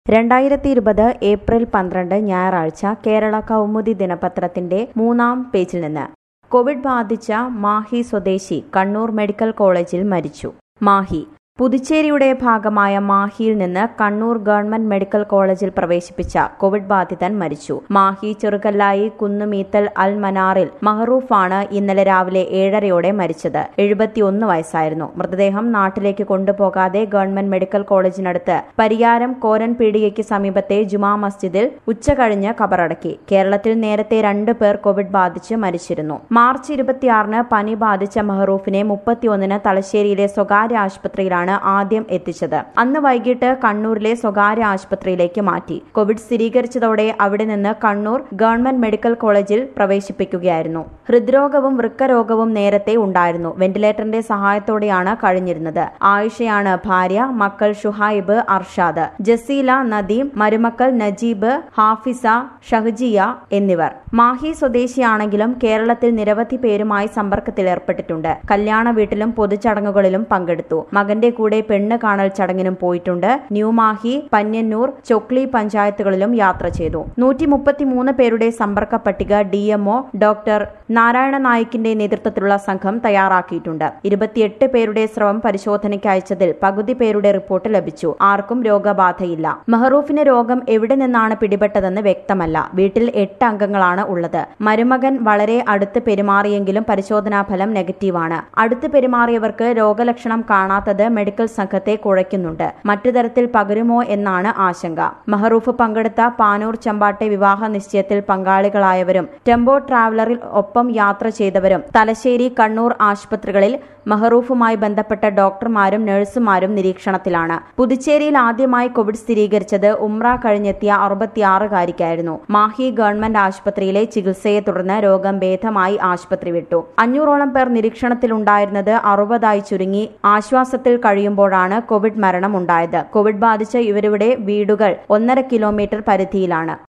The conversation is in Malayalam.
രണ്ടായിരത്തി ഇരുപത് ഏപ്രിൽ പന്ത്രണ്ട് ഞായറാഴ്ച കേരള കൗമുദി ദിനപത്രത്തിന്റെ മൂന്നാം പേജിൽ നിന്ന് കോവിഡ് ബാധിച്ച മാഹി സ്വദേശി കണ്ണൂർ മെഡിക്കൽ കോളേജിൽ മരിച്ചു മാഹി പുതുച്ചേരിയുടെ ഭാഗമായ മാഹിയിൽ നിന്ന് കണ്ണൂർ ഗവൺമെന്റ് മെഡിക്കൽ കോളേജിൽ പ്രവേശിപ്പിച്ച കോവിഡ് ബാധിതൻ മരിച്ചു മാഹി ചെറുകല്ലായി കുന്നുമീത്തൽ അൽ മനാറിൽ മഹറൂഫാണ് ഇന്നലെ രാവിലെ ഏഴരയോടെ മരിച്ചത് എഴുപത്തിയൊന്ന് വയസ്സായിരുന്നു മൃതദേഹം നാട്ടിലേക്ക് കൊണ്ടുപോകാതെ ഗവൺമെന്റ് മെഡിക്കൽ കോളേജിനടുത്ത് പരിയാരം കോരൻ പീടികയ്ക്ക് സമീപത്തെ ജുമാ മസ്ജിദിൽ ഉച്ചകഴിഞ്ഞ് കബറടക്കി കേരളത്തിൽ നേരത്തെ രണ്ട് പേർ കോവിഡ് ബാധിച്ച് മരിച്ചിരുന്നു മാർച്ച് ഇരുപത്തിയാറിന് പനി ബാധിച്ച മെഹറൂഫിനെ മുപ്പത്തിയൊന്നിന് തലശ്ശേരിയിലെ സ്വകാര്യ ആശുപത്രിയിലാണ് ആദ്യം എത്തിച്ചത് അന്ന് വൈകിട്ട് കണ്ണൂരിലെ സ്വകാര്യ ആശുപത്രിയിലേക്ക് മാറ്റി കോവിഡ് സ്ഥിരീകരിച്ചതോടെ അവിടെ നിന്ന് കണ്ണൂർ ഗവൺമെന്റ് മെഡിക്കൽ കോളേജിൽ പ്രവേശിപ്പിക്കുകയായിരുന്നു ഹൃദ്രോഗവും വൃക്കരോഗവും നേരത്തെ ഉണ്ടായിരുന്നു വെന്റിലേറ്ററിന്റെ സഹായത്തോടെയാണ് കഴിഞ്ഞിരുന്നത് ആയിഷയാണ് ഭാര്യ മക്കൾ ഷുഹൈബ് അർഷാദ് ജസീല നദീം മരുമക്കൾ നജീബ് ഹാഫിസ ഷഹജിയ എന്നിവർ മാഹി സ്വദേശിയാണെങ്കിലും കേരളത്തിൽ നിരവധി പേരുമായി സമ്പർക്കത്തിലേർപ്പെട്ടിട്ടുണ്ട് കല്യാണ വീട്ടിലും പൊതുചടങ്ങുകളിലും പങ്കെടുത്തു മകന്റെ കൂടെ പെണ്ണ് കാണൽ ചടങ്ങിനും പോയിട്ടുണ്ട് ന്യൂമാഹി പന്യന്നൂർ ചൊക്ലി പഞ്ചായത്തുകളിലും യാത്ര ചെയ്തു നൂറ്റി മുപ്പത്തിമൂന്ന് പേരുടെ സമ്പർക്ക പട്ടിക ഡിഎംഒ ഡോക്ടർ നാരായണ നായിക്കിന്റെ നേതൃത്വത്തിലുള്ള സംഘം തയ്യാറാക്കിയിട്ടുണ്ട് ഇരുപത്തിയെട്ട് പേരുടെ സ്രവം പരിശോധനയ്ക്ക് അയച്ചതിൽ പകുതി പേരുടെ റിപ്പോർട്ട് ലഭിച്ചു ആർക്കും രോഗബാധയില്ല മെഹറൂഫിന് രോഗം എവിടെ നിന്നാണ് പിടിപെട്ടതെന്ന് വ്യക്തമല്ല വീട്ടിൽ എട്ട് അംഗങ്ങളാണ് ഉള്ളത് മരുമകൻ വളരെ അടുത്ത് പെരുമാറിയെങ്കിലും പരിശോധനാ ഫലം നെഗറ്റീവാണ് അടുത്ത് പെരുമാറിയവർക്ക് രോഗലക്ഷണം കാണാത്തത് മെഡിക്കൽ സംഘത്തെ കുഴയ്ക്കുന്നുണ്ട് മറ്റു തരത്തിൽ പകരുമോ എന്നാണ് ആശങ്ക മെഹറൂഫ് പങ്കെടുത്ത പാനൂർ ചമ്പാട്ടെ വിവാഹ നിശ്ചയത്തിൽ പങ്കാളികളായവരും ടെമ്പോ ട്രാവലറിൽ ഒപ്പം യാത്ര ചെയ്തവരും തലശ്ശേരി കണ്ണൂർ ആശുപത്രികളിൽ മെഹറൂഫുമായി ബന്ധപ്പെട്ട ഡോക്ടർമാരും നഴ്സുമാരും നിരീക്ഷണത്തിലാണ് പുതുച്ചേരിയിൽ ആദ്യമായി കോവിഡ് സ്ഥിരീകരിച്ചത് ഉംറ കഴിഞ്ഞെത്തിയ അറുപത്തിയാറുകാരിക്കായിരുന്നു മാഹി ഗവൺമെന്റ് ആശുപത്രിയിലെ ചികിത്സയെ തുടർന്ന് രോഗം ഭേദമായി ആശുപത്രി വിട്ടു അഞ്ഞൂറോളം പേർ നിരീക്ഷണത്തിലുണ്ടായിരുന്നത് അറുപതായി ചുരുങ്ങി ആശ്വാസത്തിൽ കഴിയുമ്പോഴാണ് കോവിഡ് മരണം ഉണ്ടായത് കോവിഡ് ബാധിച്ച ഇവരുടെ വീടുകൾ ഒന്നര കിലോമീറ്റർ പരിധിയിലാണ്